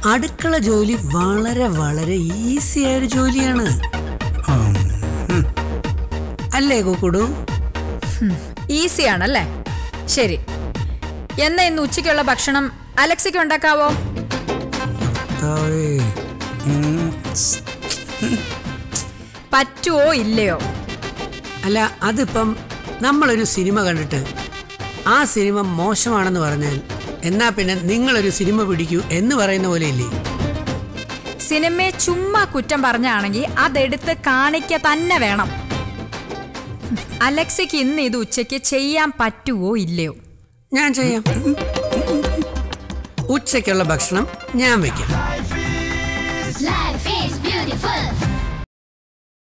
അടുക്കള ജോലി വളരെ വളരെ ഈസി ആയൊരു ജോലിയാണ് ഉം. ഉം. അല്ലേ കുക്കുടു ഈസി ആണല്ലേ ശരി എന്നാ ഇന്ന് ഉച്ചയ്ക്കുള്ള ഭക്ഷണം അലക്സയ്ക്ക് ഉണ്ടാക്കാവോ കർത്താവേ. ഉം. പറ്റുവോ ഇല്ലയോ അല്ല അതിപ്പം നമ്മളൊരു സിനിമ കണ്ടിട്ട് ആ സിനിമ മോശമാണെന്ന് പറഞ്ഞാൽ എന്നാ പിന്നെ നിങ്ങളൊരു സിനിമ പിടിക്കൂ എന്ന് പറയുന്ന പോലെ ഇല്ലേ സിനിമയെ ചുമ്മാ കുറ്റം പറഞ്ഞാണെങ്കിൽ അതെടുത്ത് കാണിക്ക തന്നെ വേണം അലക്സയ്ക്ക് ഇന്ന് ഇത് ഉച്ചയ്ക്ക് ചെയ്യാൻ പറ്റുവോ ഇല്ലയോ ഞാൻ ചെയ്യാം ഉച്ചയ്ക്കുള്ള ഭക്ഷണം ഞാൻ വെക്കാം Life is beautiful.